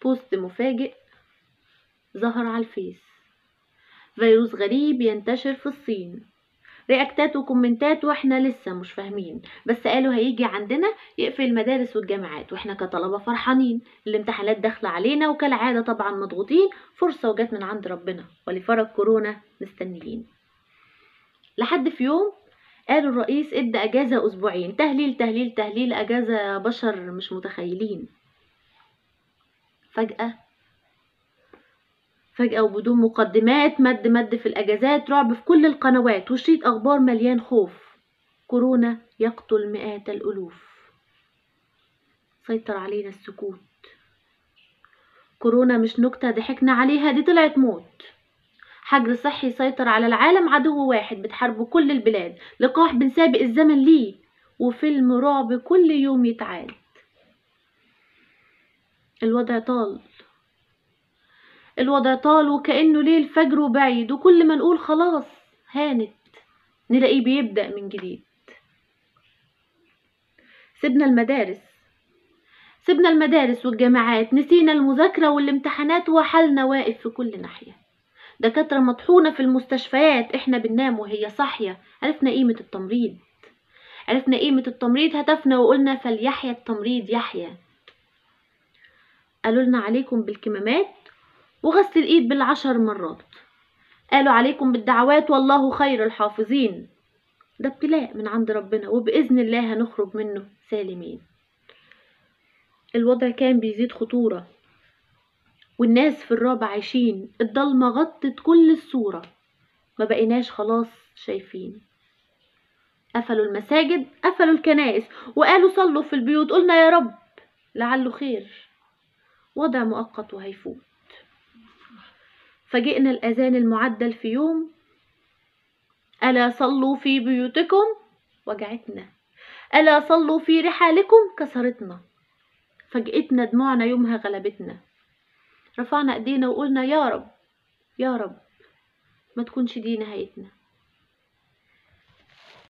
بوست مفاجئ ظهر على الفيس فيروس غريب ينتشر في الصين رياكتات وكومنتات واحنا لسه مش فاهمين بس قالوا هيجي عندنا يقفل المدارس والجامعات واحنا كطلبة فرحانين الامتحانات داخلة علينا وكالعادة طبعا مضغوطين فرصة وجت من عند ربنا ولفرج كورونا مستنيين لحد في يوم قالوا الرئيس ادى اجازة اسبوعين تهليل تهليل تهليل اجازة بشر مش متخيلين فجأة فجأة وبدون مقدمات مد مد في الأجازات رعب في كل القنوات وشريط أخبار مليان خوف كورونا يقتل مئات الألوف سيطر علينا السكوت كورونا مش نكتة ضحكنا عليها دي طلعت موت حجر صحي سيطر على العالم عدو واحد بتحاربه كل البلاد لقاح بنسابق الزمن ليه وفيلم رعب كل يوم يتعاد الوضع طال الوضع طال وكأنه ليل فجر وبعيد وكل ما نقول خلاص هانت نلاقيه بيبدأ من جديد سيبنا المدارس سيبنا المدارس والجامعات نسينا المذاكرة والامتحانات وحالنا واقف في كل ناحية دكاترة مطحونة في المستشفيات احنا بننام وهي صاحية عرفنا قيمة التمريض عرفنا قيمة التمريض هدفنا وقلنا فليحيا التمريض يحيا قالوا لنا عليكم بالكمامات وغسل الإيد بالعشر مرات قالوا عليكم بالدعوات والله خير الحافظين ده ابتلاء من عند ربنا وبإذن الله هنخرج منه سالمين الوضع كان بيزيد خطورة والناس في الرعب عايشين الضلمة غطت كل الصورة ما بقيناش خلاص شايفين قفلوا المساجد قفلوا الكنائس وقالوا صلوا في البيوت قلنا يا رب لعله خير وضع مؤقت وهيفوت فجئنا الأذان المعدل في يوم ألا صلوا في بيوتكم وجعتنا ألا صلوا في رحالكم كسرتنا فجأتنا دموعنا يومها غلبتنا رفعنا ايدينا وقلنا يا رب يا رب ما تكونش دي نهايتنا